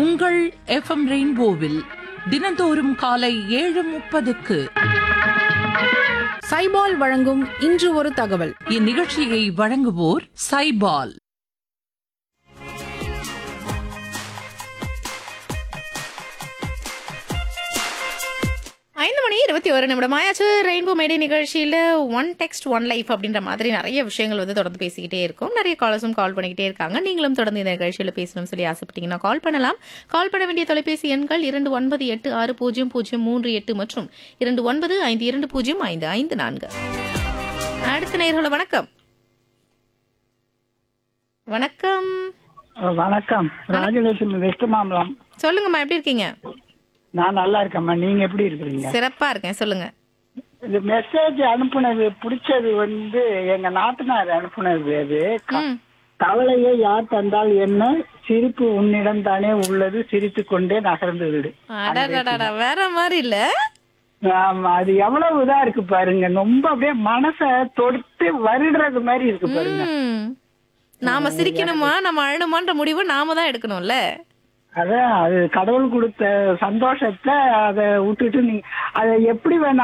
உங்கள் எஃப்எம் ரெயின்போவில் தினந்தோறும் காலை ஏழு முப்பதுக்கு சைபால் வழங்கும் இன்று ஒரு தகவல் இந்நிகழ்ச்சியை வழங்குவோர் சைபால் ஐந்து மணி இருபத்தி ஒரு நிமிடம் ஆயாச்சு ரெயின்போ மேடை நிகழ்ச்சியில் ஒன் டெக்ஸ்ட் ஒன் லைஃப் அப்படின்ற மாதிரி நிறைய விஷயங்கள் வந்து தொடர்ந்து பேசிக்கிட்டே இருக்கும் நிறைய காலர்ஸும் கால் பண்ணிக்கிட்டே இருக்காங்க நீங்களும் தொடர்ந்து இந்த நிகழ்ச்சியில் பேசணும்னு சொல்லி ஆசைப்பட்டீங்கன்னா கால் பண்ணலாம் கால் பண்ண வேண்டிய தொலைபேசி எண்கள் இரண்டு ஒன்பது எட்டு ஆறு பூஜ்ஜியம் பூஜ்ஜியம் மூன்று எட்டு மற்றும் இரண்டு ஒன்பது ஐந்து இரண்டு பூஜ்ஜியம் ஐந்து ஐந்து நான்கு அடுத்த நேர்கள வணக்கம் வணக்கம் வணக்கம் ராஜலட்சுமி வெஸ்ட் மாம்பலம் சொல்லுங்கம்மா எப்படி இருக்கீங்க நான் நல்லா இருக்கேம்மா நீங்க எப்படி இருக்கிறீங்க சிறப்பா இருக்கேன் சொல்லுங்க இந்த மெசேஜ் அனுப்புனது பிடிச்சது வந்து எங்க நாத்தனார் அனுப்புனது அது க- ம் கவலையை யார் தந்தால் என்ன சிரிப்பு உன்னிடம் தானே உள்ளது சிரித்து கொண்டே நகர்ந்து விடு அடடடடா வேற மாதிரி இல்ல ஆமா அது எவ்வளவு இதா இருக்கு பாருங்க ரொம்ப அப்படியே மனச தொடுத்து வருடுறது மாதிரி இருக்கு பாருங்க ம். நாம சிரிக்கணுமா நம்ம அழணுமான்ற முடிவு நாம தான் எடுக்கணும்ல அதான் அது கடவுள் கொடுத்த சந்தோஷத்தை அதை விட்டுட்டு நீங்க அதை எப்படி வேணா